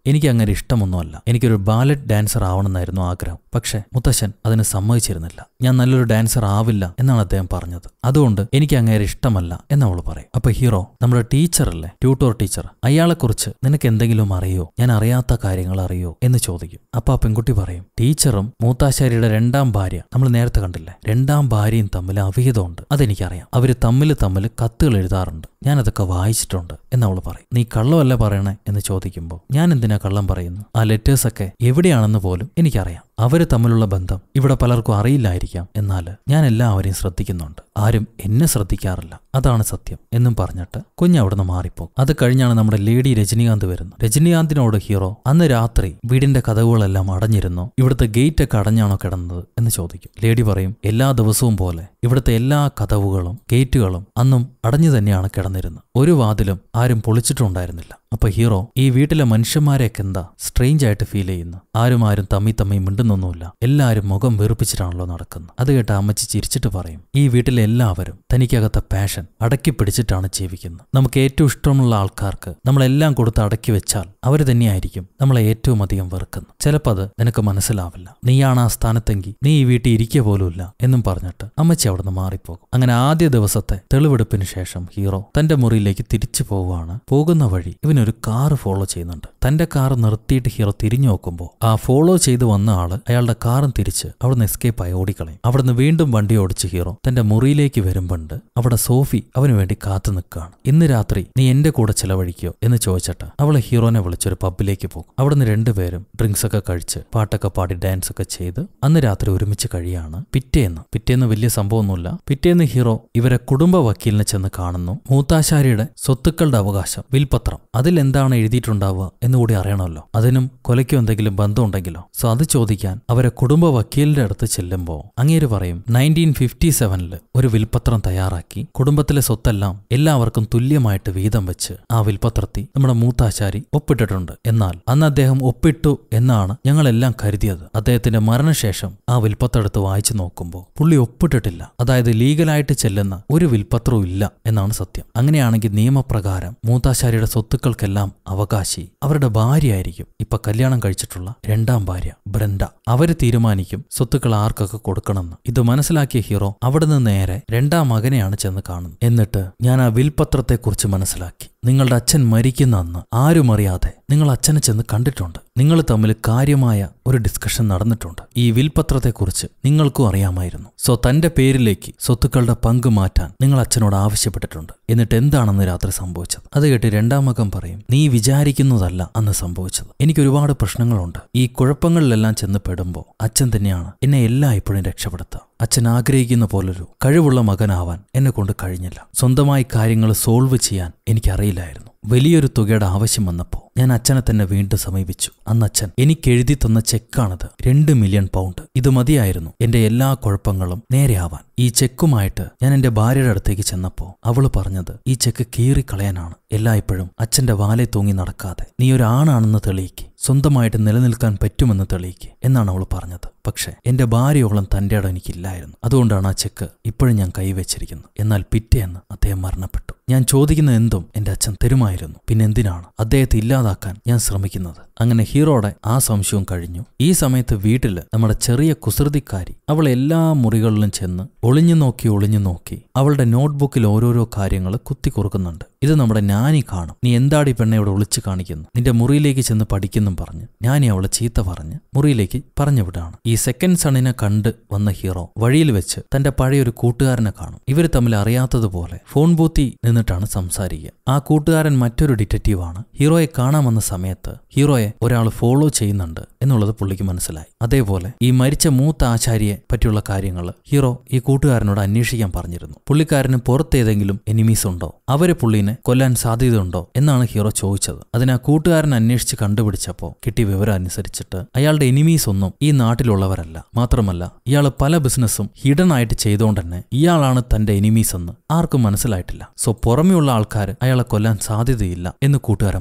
Speaker 1: എനിക്ക് അങ്ങനെ ഇഷ്ടമൊന്നുമല്ല എനിക്കൊരു ബാലറ്റ് ഡാൻസർ ആവണമെന്നായിരുന്നു ആഗ്രഹം പക്ഷേ മുത്തശ്ശൻ അതിന് സമ്മതിച്ചിരുന്നില്ല ഞാൻ നല്ലൊരു ഡാൻസർ ആവില്ല എന്നാണ് അദ്ദേഹം പറഞ്ഞത് അതുകൊണ്ട് എനിക്ക് അങ്ങേരെ ഇഷ്ടമല്ല എന്ന് അവൾ പറയും അപ്പൊ ഹീറോ നമ്മുടെ ടീച്ചറല്ലേ ട്യൂട്ടോർ ടീച്ചർ അയാളെക്കുറിച്ച് നിനക്ക് എന്തെങ്കിലും അറിയോ ഞാൻ അറിയാത്ത കാര്യങ്ങൾ അറിയോ എന്ന് ചോദിക്കും അപ്പൊ ആ പെൺകുട്ടി പറയും ടീച്ചറും മൂത്താശാരിയുടെ രണ്ടാം ഭാര്യ നമ്മൾ നേരത്തെ കണ്ടില്ലേ രണ്ടാം ഭാര്യയും തമ്മിൽ അവിഹിതമുണ്ട് അതെനിക്കറിയാം അവര് തമ്മിൽ തമ്മിൽ കത്തുകൾ എഴുതാറുണ്ട് ഞാനതൊക്കെ വായിച്ചിട്ടുണ്ട് എന്ന് അവൾ പറയും നീ കള്ളമല്ല പറയണേ എന്ന് ചോദിക്കുമ്പോൾ ഞാൻ എന്തിനാ കള്ളം പറയുന്നു ആ ലെറ്റേഴ്സൊക്കെ എവിടെയാണെന്ന് പോലും എനിക്കറിയാം അവര് തമ്മിലുള്ള ബന്ധം ഇവിടെ പലർക്കും അറിയില്ലായിരിക്കാം എന്നാൽ ഞാൻ എല്ലാവരെയും ശ്രദ്ധിക്കുന്നുണ്ട് ആരും എന്നെ ശ്രദ്ധിക്കാറില്ല അതാണ് സത്യം എന്നും പറഞ്ഞിട്ട് കുഞ്ഞ് അവിടുന്ന് മാറിപ്പോകും അത് കഴിഞ്ഞാണ് നമ്മുടെ ലേഡി രജനീകാന്ത് വരുന്നത് രജനീകാന്തിനോട് ഹീറോ അന്ന് രാത്രി വീടിന്റെ കഥകുകളെല്ലാം അടഞ്ഞിരുന്നോ ഇവിടുത്തെ ഗേറ്റ് ഒക്കെ അടഞ്ഞാണോ കിടന്നത് എന്ന് ചോദിക്കും ലേഡി പറയും എല്ലാ ദിവസവും പോലെ ഇവിടുത്തെ എല്ലാ കഥവുകളും ഗേറ്റുകളും അന്നും അടഞ്ഞു തന്നെയാണ് കിടന്നിരുന്നത് ഒരു വാതിലും ആരും പൊളിച്ചിട്ടുണ്ടായിരുന്നില്ല അപ്പൊ ഹീറോ ഈ വീട്ടിലെ മനുഷ്യന്മാരെയൊക്കെ എന്താ സ്ട്രേഞ്ച് ആയിട്ട് ഫീൽ ചെയ്യുന്നു ആരും ആരും തമ്മി തമ്മി മിണ്ടുന്നൊന്നുമില്ല എല്ലാവരും മുഖം വെറുപ്പിച്ചിട്ടാണല്ലോ നടക്കുന്നത് അത് കേട്ട് അമ്മച്ചി ചിരിച്ചിട്ട് പറയും ഈ വീട്ടിലെ എല്ലാവരും തനിക്കകത്തെ പാഷൻ അടക്കി പിടിച്ചിട്ടാണ് ജീവിക്കുന്നത് നമുക്ക് ഏറ്റവും ഇഷ്ടമുള്ള ആൾക്കാർക്ക് നമ്മളെല്ലാം കൊടുത്ത് അടക്കി വെച്ചാൽ അവർ തന്നെയായിരിക്കും നമ്മളെ ഏറ്റവും അധികം വെറുക്കുന്നത് ചിലപ്പോൾ അത് നിനക്ക് മനസ്സിലാവില്ല നീയാണ് ആ സ്ഥാനത്തെങ്കിൽ നീ ഈ വീട്ടിൽ ഇരിക്കുക പോലുമില്ല എന്നും പറഞ്ഞിട്ട് അമ്മച്ചി അവിടുന്ന് മാറിപ്പോകും അങ്ങനെ ആദ്യ ദിവസത്തെ തെളിവെടുപ്പിന് ശേഷം ഹീറോ തന്റെ മുറിയിലേക്ക് തിരിച്ചു പോവുകയാണ് പോകുന്ന വഴി ഇവനൊരു കാറ് ഫോളോ ചെയ്യുന്നുണ്ട് തന്റെ കാർ നിർത്തിയിട്ട് ഹീറോ തിരിഞ്ഞു നോക്കുമ്പോൾ ആ ഫോളോ ചെയ്ത് വന്ന ആള് അയാളുടെ കാറും തിരിച്ച് അവിടുന്ന് എസ്കേപ്പ് ആയി ഓടിക്കളയും അവിടുന്ന് വീണ്ടും വണ്ടി ഓടിച്ച് ഹീറോ തന്റെ മുറിയിലേക്ക് വരുമ്പണ്ട് അവിടെ സോഫി അവന് വേണ്ടി കാത്തു നിൽക്കുകയാണ് ഇന്ന് രാത്രി നീ എന്റെ കൂടെ ചെലവഴിക്കോ എന്ന് ചോദിച്ചിട്ട് അവളെ ഹീറോനെ വിളിച്ചൊരു പബ്ബിലേക്ക് പോകും അവിടുന്ന് രണ്ടുപേരും ഡ്രിങ്ക്സ് ഒക്കെ കഴിച്ച് പാട്ടൊക്കെ പാടി ഡാൻസ് ഒക്കെ ചെയ്ത് അന്ന് രാത്രി ഒരുമിച്ച് കഴിയാണ് പിറ്റേന്ന് പിറ്റേന്ന് വലിയ സംഭവമൊന്നുമില്ല പിറ്റേന്ന് ഹീറോ ഇവരെ കുടുംബ വക്കീലിനെ ചെന്ന് കാണുന്നു മൂത്താശാരിയുടെ സ്വത്തുക്കളുടെ അവകാശം വിൽപത്രം അതിലെന്താണ് എഴുതിയിട്ടുണ്ടാവുക എന്നുകൂടി അറിയണമല്ലോ അതിനും കൊലയ്ക്കും എന്തെങ്കിലും ബന്ധമുണ്ടെങ്കിലോ സോ അത് ചോദിക്കാൻ അവരെ കുടുംബ വക്കീലിന്റെ അടുത്ത് ചെല്ലുമ്പോൾ അങ്ങേര് പറയും നയൻറ്റീൻ ഫിഫ്റ്റി സെവനില് ഒരു വിൽപത്രം തയ്യാറാക്കി കുടുംബത്തിലെ സ്വത്തെല്ലാം എല്ലാവർക്കും തുല്യമായിട്ട് വീതം വെച്ച് ആ വിൽപത്രത്തിൽ നമ്മുടെ മൂത്താശാരി ഒപ്പിട്ടിട്ടുണ്ട് എന്നാൽ അന്ന് അദ്ദേഹം ഒപ്പിട്ടു എന്നാണ് ഞങ്ങളെല്ലാം കരുതിയത് അദ്ദേഹത്തിന്റെ മരണശേഷം ആ വിൽപത്രം എടുത്ത് വായിച്ചു നോക്കുമ്പോൾ പുള്ളി ഒപ്പിട്ടിട്ടില്ല അതായത് ലീഗലായിട്ട് ചെല്ലുന്ന ഒരു വിൽപത്രവും ഇല്ല എന്നാണ് സത്യം അങ്ങനെയാണെങ്കിൽ നിയമപ്രകാരം മൂത്താശാരിയുടെ സ്വത്തുക്കൾക്കെല്ലാം അവകാശി അവരുടെ ഭാര്യയായിരിക്കും ഇപ്പൊ കല്യാണം കഴിച്ചിട്ടുള്ള രണ്ടാം ഭാര്യ ബ്രണ്ട അവര് തീരുമാനിക്കും സ്വത്തുക്കൾ ആർക്കൊക്കെ കൊടുക്കണമെന്ന് ഇത് മനസ്സിലാക്കിയ ഹീറോ അവിടുന്ന് നേരെ രണ്ടാം മകനെയാണ് ചെന്ന് കാണുന്നത് എന്നിട്ട് ഞാൻ ആ വിൽപത്രത്തെക്കുറിച്ച് മനസ്സിലാക്കി നിങ്ങളുടെ അച്ഛൻ മരിക്കുന്ന അന്ന് ആരും അറിയാതെ നിങ്ങൾ അച്ഛനെ ചെന്ന് കണ്ടിട്ടുണ്ട് നിങ്ങൾ തമ്മിൽ കാര്യമായ ഒരു ഡിസ്കഷൻ നടന്നിട്ടുണ്ട് ഈ വിൽപത്രത്തെക്കുറിച്ച് നിങ്ങൾക്കും അറിയാമായിരുന്നു സോ തന്റെ പേരിലേക്ക് സ്വത്തുക്കളുടെ പങ്ക് മാറ്റാൻ നിങ്ങൾ അച്ഛനോട് ആവശ്യപ്പെട്ടിട്ടുണ്ട് എന്നിട്ട് എന്താണെന്ന് രാത്രി സംഭവിച്ചത് അത് കേട്ട് രണ്ടാം മകൻ പറയും നീ വിചാരിക്കുന്നതല്ല അന്ന് സംഭവിച്ചത് എനിക്ക് ഒരുപാട് പ്രശ്നങ്ങളുണ്ട് ഈ കുഴപ്പങ്ങളിലെല്ലാം ചെന്ന് പെടുമ്പോൾ അച്ഛൻ തന്നെയാണ് എന്നെ എല്ലായ്പ്പോഴും രക്ഷപ്പെടുത്തുക അച്ഛൻ ആഗ്രഹിക്കുന്ന പോലൊരു കഴിവുള്ള മകനാവാൻ എന്നെ കൊണ്ട് കഴിഞ്ഞില്ല സ്വന്തമായി കാര്യങ്ങൾ സോൾവ് ചെയ്യാൻ എനിക്കറിയില്ലായിരുന്നു വലിയൊരു തുകയുടെ ആവശ്യം വന്നപ്പോൾ ഞാൻ അച്ഛനെ തന്നെ വീണ്ടും സമീപിച്ചു അന്ന് അച്ഛൻ എനിക്ക് എഴുതി തന്ന ചെക്കാണത് രണ്ട് മില്യൺ പൗണ്ട് ഇത് മതിയായിരുന്നു എന്റെ എല്ലാ കുഴപ്പങ്ങളും നേരെയാവാൻ ഈ ചെക്കുമായിട്ട് ഞാൻ എന്റെ ഭാര്യയുടെ അടുത്തേക്ക് ചെന്നപ്പോൾ അവള് പറഞ്ഞത് ഈ ചെക്ക് കീറിക്കളയാനാണ് എല്ലായ്പ്പോഴും അച്ഛന്റെ വാലെ തൂങ്ങി നടക്കാതെ നീ ഒരു ആണാണെന്ന് തെളിയിക്ക് സ്വന്തമായിട്ട് നിലനിൽക്കാൻ പറ്റുമെന്ന് തെളിയിക്ക് എന്നാണ് അവൾ പറഞ്ഞത് പക്ഷേ എന്റെ ഭാര്യയോളം തന്റെ ഇടം എനിക്കില്ലായിരുന്നു അതുകൊണ്ടാണ് ആ ചെക്ക് ഇപ്പോഴും ഞാൻ കൈവച്ചിരിക്കുന്നത് എന്നാൽ പിറ്റേന്ന് അദ്ദേഹം മരണപ്പെട്ടു ഞാൻ ചോദിക്കുന്ന എന്തും എന്റെ അച്ഛൻ തരുമായിരുന്നു പിന്നെ എന്തിനാണ് അദ്ദേഹത്തെ ഇല്ലാതാക്കാൻ ഞാൻ ശ്രമിക്കുന്നത് അങ്ങനെ ഹീറോയുടെ ആ സംശയവും കഴിഞ്ഞു ഈ സമയത്ത് വീട്ടില് നമ്മുടെ ചെറിയ കുസൃതിക്കാരി അവൾ എല്ലാ മുറികളിലും ചെന്ന് ഒളിഞ്ഞു നോക്കി ഒളിഞ്ഞു നോക്കി അവളുടെ നോട്ട്ബുക്കിൽ ഓരോരോ കാര്യങ്ങൾ കുത്തി കുറുക്കുന്നുണ്ട് ഇത് നമ്മുടെ ഞാനി കാണും നീ എന്താടി പെണ്ണെ ഇവിടെ ഒളിച്ചു കാണിക്കുന്നു നിന്റെ മുറിയിലേക്ക് ചെന്ന് പഠിക്കുന്നും പറഞ്ഞ് ഞാനി അവളെ ചീത്ത പറഞ്ഞ് മുറിയിലേക്ക് പറഞ്ഞു വിടാണ് ഈ സെക്കൻഡ് സണിനെ കണ്ട് വന്ന ഹീറോ വഴിയിൽ വെച്ച് തന്റെ പഴയ ഒരു കൂട്ടുകാരനെ കാണും ഇവർ തമ്മിൽ അറിയാത്തതുപോലെ ഫോൺ ബൂത്തി നിന്നിട്ടാണ് സംസാരിക്കുക ആ കൂട്ടുകാരൻ മറ്റൊരു ഡിറ്റക്റ്റീവാണ് ഹീറോയെ കാണാൻ വന്ന സമയത്ത് ഹീറോയെ ഒരാൾ ഫോളോ ചെയ്യുന്നുണ്ട് എന്നുള്ളത് പുള്ളിക്ക് മനസ്സിലായി അതേപോലെ ഈ മരിച്ച മൂത്ത ആചാര്യയെ പറ്റിയുള്ള കാര്യങ്ങൾ ഹീറോ ഈ കൂട്ടുകാരനോട് അന്വേഷിക്കാൻ പറഞ്ഞിരുന്നു പുള്ളിക്കാരന് പുറത്തേതെങ്കിലും എനിമീസ് ഉണ്ടോ അവരെ പുള്ളിനെ കൊല്ലാൻ സാധ്യതയുണ്ടോ എന്നാണ് ഹീറോ ചോദിച്ചത് അതിന് ആ കൂട്ടുകാരൻ അന്വേഷിച്ച് കണ്ടുപിടിച്ചപ്പോൾ കിട്ടിയ വിവരം അനുസരിച്ചിട്ട് അയാളുടെ എനിമീസ് ഒന്നും ഈ നാട്ടിലുള്ളവരല്ല മാത്രമല്ല ഇയാൾ പല ബിസിനസ്സും ഹിഡൻ ആയിട്ട് ചെയ്തുകൊണ്ട് തന്നെ ഇയാളാണ് തന്റെ എനിമീസ് എന്ന് ആർക്കും മനസ്സിലായിട്ടില്ല സോ പുറമെയുള്ള ആൾക്കാർ അയാളെ കൊല്ലാൻ സാധ്യതയില്ല എന്ന് കൂട്ടുകാരൻ പറയും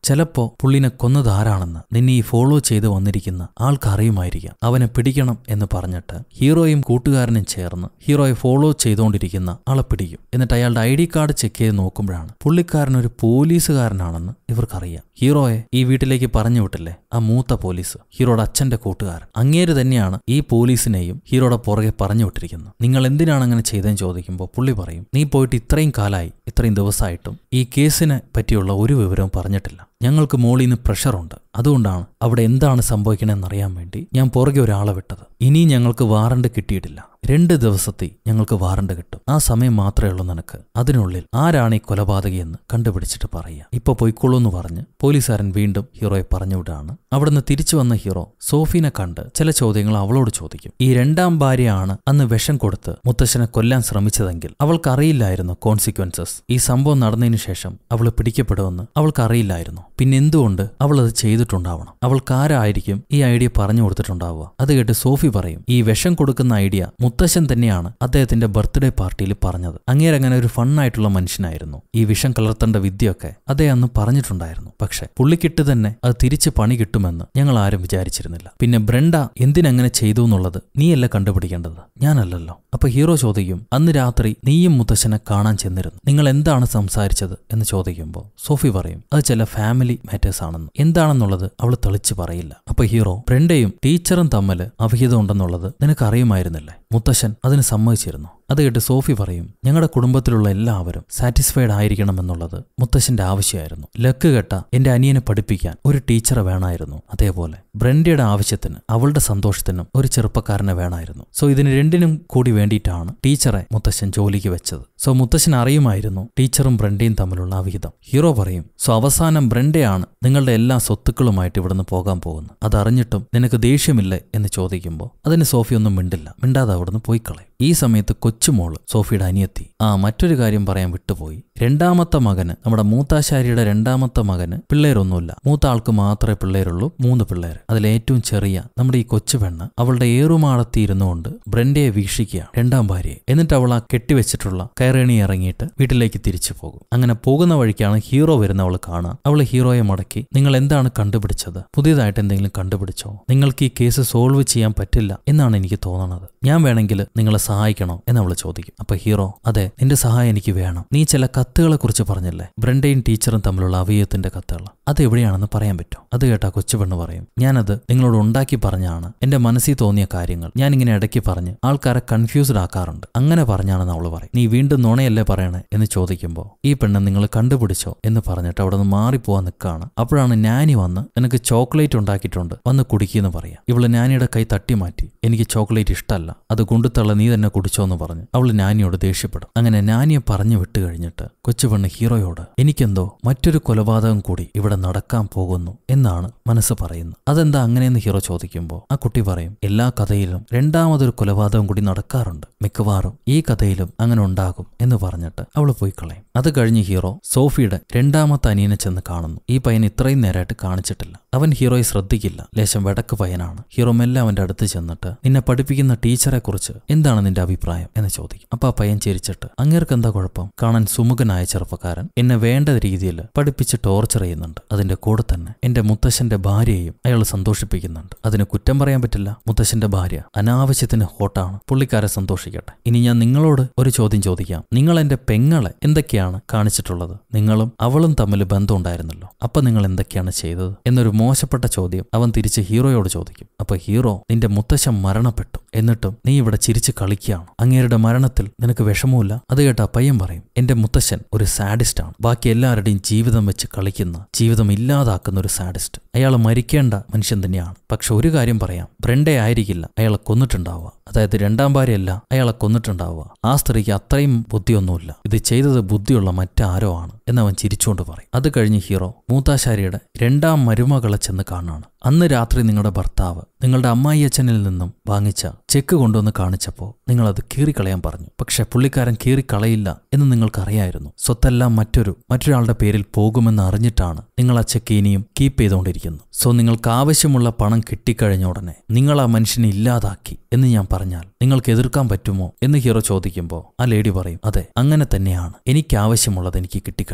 Speaker 1: ചിലപ്പോ പുള്ളിനെ കൊന്നതാരാണെന്ന് നിന്നെ ഈ ഫോളോ ചെയ്ത് വന്നിരിക്കുന്ന ആൾക്കറിയുമായിരിക്കാം അവനെ പിടിക്കണം എന്ന് പറഞ്ഞിട്ട് ഹീറോയും കൂട്ടുകാരനും ചേർന്ന് ഹീറോയെ ഫോളോ ചെയ്തുകൊണ്ടിരിക്കുന്ന ആളെ പിടിക്കും എന്നിട്ട് അയാളുടെ ഐ ഡി കാർഡ് ചെക്ക് ചെയ്ത് നോക്കുമ്പോഴാണ് പുള്ളിക്കാരൻ ഒരു പോലീസുകാരനാണെന്ന് ഇവർക്കറിയാം ഹീറോയെ ഈ വീട്ടിലേക്ക് പറഞ്ഞു വിട്ടില്ലേ ആ മൂത്ത പോലീസ് ഹീറോയുടെ അച്ഛന്റെ കൂട്ടുകാരൻ അങ്ങേര് തന്നെയാണ് ഈ പോലീസിനെയും ഹീറോയുടെ പുറകെ പറഞ്ഞു വിട്ടിരിക്കുന്നത് നിങ്ങൾ എന്തിനാണ് അങ്ങനെ ചെയ്തതെന്ന് ചോദിക്കുമ്പോൾ പുള്ളി പറയും നീ പോയിട്ട് ഇത്രയും കാലായി ഇത്രയും ദിവസമായിട്ടും ഈ കേസിനെ പറ്റിയുള്ള ഒരു വിവരവും പറഞ്ഞിട്ടില്ല ഞങ്ങൾക്ക് മോളിൽ നിന്ന് പ്രഷറുണ്ട് അതുകൊണ്ടാണ് അവിടെ എന്താണ് സംഭവിക്കണമെന്ന് അറിയാൻ വേണ്ടി ഞാൻ പുറകെ ഒരാളെ വിട്ടത് ഇനി ഞങ്ങൾക്ക് വാറണ്ട് കിട്ടിയിട്ടില്ല രണ്ട് ദിവസത്തെ ഞങ്ങൾക്ക് വാറണ്ട് കിട്ടും ആ സമയം മാത്രമേ ഉള്ളൂ നിനക്ക് അതിനുള്ളിൽ ആരാണ് ഈ കൊലപാതകയെന്ന് കണ്ടുപിടിച്ചിട്ട് പറയുക ഇപ്പൊ പൊയ്ക്കോളൂ എന്ന് പറഞ്ഞ് പോലീസുകാരൻ വീണ്ടും ഹീറോയെ പറഞ്ഞുവിടാണ് അവിടുന്ന് തിരിച്ചു വന്ന ഹീറോ സോഫീനെ കണ്ട് ചില ചോദ്യങ്ങൾ അവളോട് ചോദിക്കും ഈ രണ്ടാം ഭാര്യയാണ് അന്ന് വിഷം കൊടുത്ത് മുത്തശ്ശനെ കൊല്ലാൻ ശ്രമിച്ചതെങ്കിൽ അവൾക്കറിയില്ലായിരുന്നു കോൺസിക്വൻസസ് ഈ സംഭവം നടന്നതിന് ശേഷം അവൾ പിടിക്കപ്പെടുമെന്ന് അവൾക്കറിയില്ലായിരുന്നു പിന്നെ എന്തുകൊണ്ട് അവൾ അത് ചെയ്തിട്ടുണ്ടാവണം അവൾക്കാരായിരിക്കും ഈ ഐഡിയ പറഞ്ഞു കൊടുത്തിട്ടുണ്ടാവുക അത് കേട്ട് സോഫി പറയും ഈ വിഷം കൊടുക്കുന്ന ഐഡിയ മുത്തശ്ശൻ തന്നെയാണ് അദ്ദേഹത്തിന്റെ ബർത്ത്ഡേ പാർട്ടിയിൽ പറഞ്ഞത് അങ്ങേരങ്ങനെ ഒരു ഫണ്ണായിട്ടുള്ള മനുഷ്യനായിരുന്നു ഈ വിഷം കലർത്തേണ്ട വിദ്യയൊക്കെ അദ്ദേഹം അന്ന് പറഞ്ഞിട്ടുണ്ടായിരുന്നു പക്ഷെ പുള്ളിക്കിട്ട് തന്നെ അത് തിരിച്ച് പണി കിട്ടുമെന്ന് ഞങ്ങൾ ആരും വിചാരിച്ചിരുന്നില്ല പിന്നെ ബ്രണ്ട എന്തിനങ്ങനെ ചെയ്തു എന്നുള്ളത് നീയല്ല കണ്ടുപിടിക്കേണ്ടത് ഞാനല്ലല്ലോ അപ്പൊ ഹീറോ ചോദിക്കും അന്ന് രാത്രി നീയും മുത്തശ്ശനെ കാണാൻ ചെന്നിരുന്നു നിങ്ങൾ എന്താണ് സംസാരിച്ചത് എന്ന് ചോദിക്കുമ്പോൾ സോഫി പറയും അത് ചില ഫാമിലി മാറ്റേഴ്സ് ആണെന്ന് എന്താണെന്നുള്ളത് അവൾ തെളിച്ച് പറയില്ല അപ്പൊ ഹീറോ ബ്രണ്ടയും ടീച്ചറും തമ്മിൽ അവിഹിതം ഉണ്ടെന്നുള്ളത് നിനക്ക് അറിയുമായിരുന്നില്ലേ മുത്തശ്ശൻ അതിന് സമ്മതിച്ചിരുന്നു അത് കേട്ട് സോഫി പറയും ഞങ്ങളുടെ കുടുംബത്തിലുള്ള എല്ലാവരും സാറ്റിസ്ഫൈഡ് ആയിരിക്കണമെന്നുള്ളത് മുത്തശ്ശന്റെ ആവശ്യമായിരുന്നു ലക്ക് കെട്ട എന്റെ അനിയനെ പഠിപ്പിക്കാൻ ഒരു ടീച്ചറെ വേണമായിരുന്നു അതേപോലെ ബ്രൻഡയുടെ ആവശ്യത്തിന് അവളുടെ സന്തോഷത്തിനും ഒരു ചെറുപ്പക്കാരനെ വേണമായിരുന്നു സോ ഇതിന് രണ്ടിനും കൂടി വേണ്ടിയിട്ടാണ് ടീച്ചറെ മുത്തശ്ശൻ ജോലിക്ക് വെച്ചത് സോ മുത്തശ്ശൻ അറിയുമായിരുന്നു ടീച്ചറും ബ്രണ്ടയും തമ്മിലുള്ള അവിഹിതം ഹീറോ പറയും സോ അവസാനം ബ്രണ്ടയാണ് നിങ്ങളുടെ എല്ലാ സ്വത്തുക്കളുമായിട്ട് ഇവിടുന്ന് പോകാൻ പോകുന്നത് അതറിഞ്ഞിട്ടും നിനക്ക് ദേഷ്യമില്ലേ എന്ന് ചോദിക്കുമ്പോൾ അതിന് സോഫി ഒന്നും മിണ്ടില്ല മിണ്ടാതെ അവിടുന്ന് പോയി കളയും ഈ സമയത്ത് കൊച്ചുമോള് സോഫിയുടെ അനിയത്തി ആ മറ്റൊരു കാര്യം പറയാൻ വിട്ടുപോയി രണ്ടാമത്തെ മകന് നമ്മുടെ മൂത്താശാരിയുടെ രണ്ടാമത്തെ മകന് പിള്ളേരൊന്നുമില്ല മൂത്ത ആൾക്ക് മാത്രമേ പിള്ളേരുള്ളൂ മൂന്ന് പിള്ളേർ അതിൽ ഏറ്റവും ചെറിയ നമ്മുടെ ഈ കൊച്ചു പെണ്ണ് അവളുടെ ഏറുമാടത്തി ഇരുന്നുകൊണ്ട് ബ്രൻഡയെ വീക്ഷിക്കുകയാണ് രണ്ടാം ഭാര്യയെ എന്നിട്ട് അവൾ ആ കെട്ടിവെച്ചിട്ടുള്ള കയറേണി ഇറങ്ങിയിട്ട് വീട്ടിലേക്ക് തിരിച്ചു പോകും അങ്ങനെ പോകുന്ന വഴിക്കാണ് ഹീറോ വരുന്ന അവൾ കാണുക അവൾ ഹീറോയെ മടക്കി നിങ്ങൾ എന്താണ് കണ്ടുപിടിച്ചത് പുതിയതായിട്ട് എന്തെങ്കിലും കണ്ടുപിടിച്ചോ നിങ്ങൾക്ക് ഈ കേസ് സോൾവ് ചെയ്യാൻ പറ്റില്ല എന്നാണ് എനിക്ക് തോന്നുന്നത് ഞാൻ വേണമെങ്കിൽ നിങ്ങളെ സഹായിക്കണോ എന്ന് അവൾ ചോദിക്കും അപ്പൊ ഹീറോ അതെ നിന്റെ സഹായം എനിക്ക് വേണം നീ ചില കത്തുകളെ കുറിച്ച് പറഞ്ഞില്ലേ ബ്രണ്ടയും ടീച്ചറും തമ്മിലുള്ള അവയത്തിന്റെ കത്തുകൾ അത് എവിടെയാണെന്ന് പറയാൻ പറ്റും അത് കേട്ടാ കൊച്ചുപെണ്ണ് പറയും ഞാനത് നിങ്ങളോട് ഉണ്ടാക്കി പറഞ്ഞാണ് എന്റെ മനസ്സിൽ തോന്നിയ കാര്യങ്ങൾ ഞാൻ ഇങ്ങനെ ഇടയ്ക്ക് പറഞ്ഞ് ആൾക്കാരെ കൺഫ്യൂസ്ഡ് ആക്കാറുണ്ട് അങ്ങനെ പറഞ്ഞാണെന്ന് അവള് പറയും നീ വീണ്ടും നുണയല്ലേ പറയണേ എന്ന് ചോദിക്കുമ്പോൾ ഈ പെണ്ണ് നിങ്ങൾ കണ്ടുപിടിച്ചോ എന്ന് പറഞ്ഞിട്ട് അവിടെ നിന്ന് മാറിപ്പോവാൻ നിൽക്കുകയാണ് അപ്പോഴാണ് നാനി വന്ന് നിനക്ക് ചോക്ലേറ്റ് ഉണ്ടാക്കിയിട്ടുണ്ട് വന്ന് കുടിക്കുമെന്ന് പറയാം ഇവള് നാനിയുടെ കൈ തട്ടി മാറ്റി എനിക്ക് ചോക്ലേറ്റ് ഇഷ്ടമല്ല അത് കൊണ്ടുത്തള്ള നീ തന്നെ കുടിച്ചോ എന്ന് പറഞ്ഞ് അവൾ നാനിയോട് ദേഷ്യപ്പെടും അങ്ങനെ നാനിയെ പറഞ്ഞു വിട്ടു കഴിഞ്ഞിട്ട് കൊച്ചുപെണ്ണ് ഹീറോയോട് എനിക്കെന്തോ മറ്റൊരു കൊലപാതകം കൂടി ഇവിടെ നടക്കാൻ പോകുന്നു എന്നാണ് മനസ്സ് പറയുന്നത് അതെന്താ അങ്ങനെയെന്ന് ഹീറോ ചോദിക്കുമ്പോൾ ആ കുട്ടി പറയും എല്ലാ കഥയിലും രണ്ടാമതൊരു കൊലപാതകം കൂടി നടക്കാറുണ്ട് മിക്കവാറും ഈ കഥയിലും അങ്ങനെ ഉണ്ടാകും എന്ന് പറഞ്ഞിട്ട് അവൾ പോയി കളയും അത് കഴിഞ്ഞ് ഹീറോ സോഫിയുടെ രണ്ടാമത്തെ അനിയനെ ചെന്ന് കാണുന്നു ഈ പയ്യൻ ഇത്രയും നേരമായിട്ട് കാണിച്ചിട്ടില്ല അവൻ ഹീറോയെ ശ്രദ്ധിക്കില്ല ലേശം വെടക്ക് പയ്യനാണ് ഹീറോ മെല്ലെ അവന്റെ അടുത്ത് ചെന്നിട്ട് നിന്നെ പഠിപ്പിക്കുന്ന ടീച്ചറെ കുറിച്ച് എന്താണ് നിന്റെ അഭിപ്രായം എന്ന് ചോദിക്കും അപ്പൊ ആ പയ്യൻ ചിരിച്ചിട്ട് അങ്ങേർക്ക് എന്താ കുഴപ്പം കാണാൻ സുമുഖനായ ചെറുപ്പക്കാരൻ എന്നെ വേണ്ട രീതിയിൽ പഠിപ്പിച്ച് ടോർച്ചർ ചെയ്യുന്നുണ്ട് അതിന്റെ കൂടെ തന്നെ എന്റെ മുത്തശ്ശന്റെ ഭാര്യയെയും അയാൾ സന്തോഷിപ്പിക്കുന്നുണ്ട് അതിന് കുറ്റം പറയാൻ പറ്റില്ല മുത്തശ്ശന്റെ ഭാര്യ അനാവശ്യത്തിന് ഹോട്ടാണ് പുള്ളിക്കാരെ സന്തോഷിക്കട്ടെ ഇനി ഞാൻ നിങ്ങളോട് ഒരു ചോദ്യം ചോദിക്കാം നിങ്ങൾ എന്റെ പെങ്ങളെ എന്തൊക്കെയാണ് കാണിച്ചിട്ടുള്ളത് നിങ്ങളും അവളും തമ്മിൽ ബന്ധമുണ്ടായിരുന്നല്ലോ അപ്പൊ നിങ്ങൾ എന്തൊക്കെയാണ് ചെയ്തത് എന്നൊരു മോശപ്പെട്ട ചോദ്യം അവൻ തിരിച്ച് ഹീറോയോട് ചോദിക്കും അപ്പൊ ഹീറോ നിന്റെ മുത്തശ്ശൻ മരണപ്പെട്ടു എന്നിട്ടും നീ ഇവിടെ ചിരിച്ച് കളിക്കുകയാണ് അങ്ങേരുടെ മരണത്തിൽ നിനക്ക് വിഷമമില്ല അത് കേട്ട പയ്യൻ പറയും എന്റെ മുത്തശ്ശൻ ഒരു സാഡിസ്റ്റ് ആണ് ബാക്കി എല്ലാവരുടെയും ജീവിതം വെച്ച് കളിക്കുന്ന ജീവിതം ഇല്ലാതാക്കുന്ന ഒരു സാഡിസ്റ്റ് അയാൾ മരിക്കേണ്ട മനുഷ്യൻ തന്നെയാണ് പക്ഷെ ഒരു കാര്യം പറയാം ബ്രണ്ടേ ആയിരിക്കില്ല അയാളെ കൊന്നിട്ടുണ്ടാവുക അതായത് രണ്ടാം ഭാര്യയല്ല അയാളെ കൊന്നിട്ടുണ്ടാവുക ആ സ്ത്രീക്ക് അത്രയും ബുദ്ധിയൊന്നുമില്ല ഇത് ചെയ്തത് ബുദ്ധിയുള്ള മറ്റാരോ ആണ് എന്നവൻ ചിരിച്ചുകൊണ്ട് പറയും അത് കഴിഞ്ഞ് ഹീറോ മൂത്താശാരിയുടെ രണ്ടാം മരുമകളെ ചെന്ന് കാണാണ് അന്ന് രാത്രി നിങ്ങളുടെ ഭർത്താവ് നിങ്ങളുടെ അമ്മായിയച്ഛനിൽ നിന്നും വാങ്ങിച്ച ചെക്ക് കൊണ്ടുവന്ന് കാണിച്ചപ്പോൾ നിങ്ങളത് കീറിക്കളയാൻ പറഞ്ഞു പക്ഷെ പുള്ളിക്കാരൻ കീറിക്കളയില്ല എന്ന് നിങ്ങൾക്കറിയായിരുന്നു സ്വത്തെല്ലാം മറ്റൊരു മറ്റൊരാളുടെ പേരിൽ പോകുമെന്ന് അറിഞ്ഞിട്ടാണ് നിങ്ങൾ ആ ചെക്ക് ഇനിയും കീപ്പ് ചെയ്തുകൊണ്ടിരിക്കുന്നു സോ നിങ്ങൾക്ക് ആവശ്യമുള്ള പണം കിട്ടിക്കഴിഞ്ഞ ഉടനെ നിങ്ങൾ ആ മനുഷ്യനെ ഇല്ലാതാക്കി എന്ന് ഞാൻ പറഞ്ഞാൽ നിങ്ങൾക്ക് എതിർക്കാൻ പറ്റുമോ എന്ന് ഹീറോ ചോദിക്കുമ്പോൾ ആ ലേഡി പറയും അതെ അങ്ങനെ തന്നെയാണ് എനിക്ക് ആവശ്യമുള്ളത് എനിക്ക് കിട്ടിക്കഴിഞ്ഞു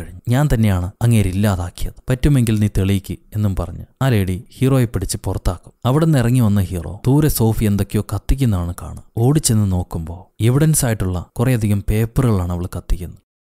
Speaker 1: കഴിഞ്ഞു ഞാൻ തന്നെയാണ് അങ്ങേര് ഇല്ലാതാക്കിയത് പറ്റുമെങ്കിൽ നീ തെളിയിക്ക് എന്നും പറഞ്ഞ് ആ ലേഡി ഹീറോയെ പിടിച്ച് പുറത്താക്കും അവിടെ നിന്ന് ഇറങ്ങി വന്ന ഹീറോ ദൂരെ സോഫി എന്തൊക്കെയോ കത്തിക്കുന്നതാണ് കാണുക ഓടിച്ചെന്ന് നോക്കുമ്പോൾ എവിഡൻസ് ആയിട്ടുള്ള കുറേയധികം പേപ്പറുകളാണ് അവൾ കത്തിക്കുന്നത്